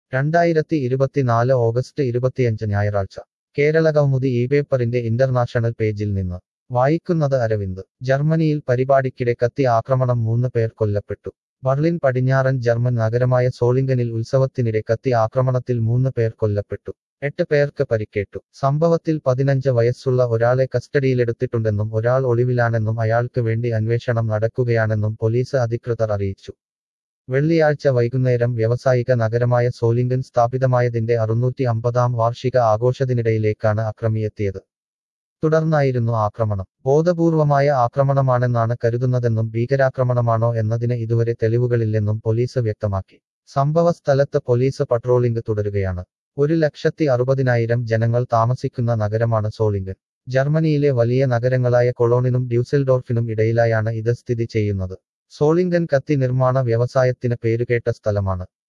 രണ്ടായിരത്തി ഇരുപത്തിനാല് ഓഗസ്റ്റ് ഇരുപത്തിയഞ്ച് ഞായറാഴ്ച കേരള കൗമുദി ഈ പേപ്പറിന്റെ ഇന്റർനാഷണൽ പേജിൽ നിന്ന് വായിക്കുന്നത് അരവിന്ദ് ജർമ്മനിയിൽ പരിപാടിക്കിടെ കത്തി ആക്രമണം മൂന്ന് പേർ കൊല്ലപ്പെട്ടു ബർലിൻ പടിഞ്ഞാറൻ ജർമ്മൻ നഗരമായ സോളിംഗനിൽ ഉത്സവത്തിനിടെ കത്തി ആക്രമണത്തിൽ മൂന്ന് പേർ കൊല്ലപ്പെട്ടു എട്ട് പേർക്ക് പരിക്കേറ്റു സംഭവത്തിൽ പതിനഞ്ച് വയസ്സുള്ള ഒരാളെ കസ്റ്റഡിയിലെടുത്തിട്ടുണ്ടെന്നും ഒരാൾ ഒളിവിലാണെന്നും അയാൾക്ക് വേണ്ടി അന്വേഷണം നടക്കുകയാണെന്നും പോലീസ് അധികൃതർ അറിയിച്ചു വെള്ളിയാഴ്ച വൈകുന്നേരം വ്യാവസായിക നഗരമായ സോലിംഗൻ സ്ഥാപിതമായതിന്റെ അറുന്നൂറ്റി അമ്പതാം വാർഷിക ആഘോഷത്തിനിടയിലേക്കാണ് അക്രമിയെത്തിയത് തുടർന്നായിരുന്നു ആക്രമണം ബോധപൂർവമായ ആക്രമണമാണെന്നാണ് കരുതുന്നതെന്നും ഭീകരാക്രമണമാണോ എന്നതിന് ഇതുവരെ തെളിവുകളില്ലെന്നും പോലീസ് വ്യക്തമാക്കി സംഭവ സ്ഥലത്ത് പോലീസ് പട്രോളിംഗ് തുടരുകയാണ് ഒരു ലക്ഷത്തി അറുപതിനായിരം ജനങ്ങൾ താമസിക്കുന്ന നഗരമാണ് സോളിംഗൻ ജർമ്മനിയിലെ വലിയ നഗരങ്ങളായ കൊളോണിനും ഡ്യൂസെൽഡോർഫിനും ഇടയിലായാണ് ഇത് സ്ഥിതി ചെയ്യുന്നത് സോളിംഗൻ കത്തി നിർമ്മാണ വ്യവസായത്തിന് പേരുകേട്ട സ്ഥലമാണ്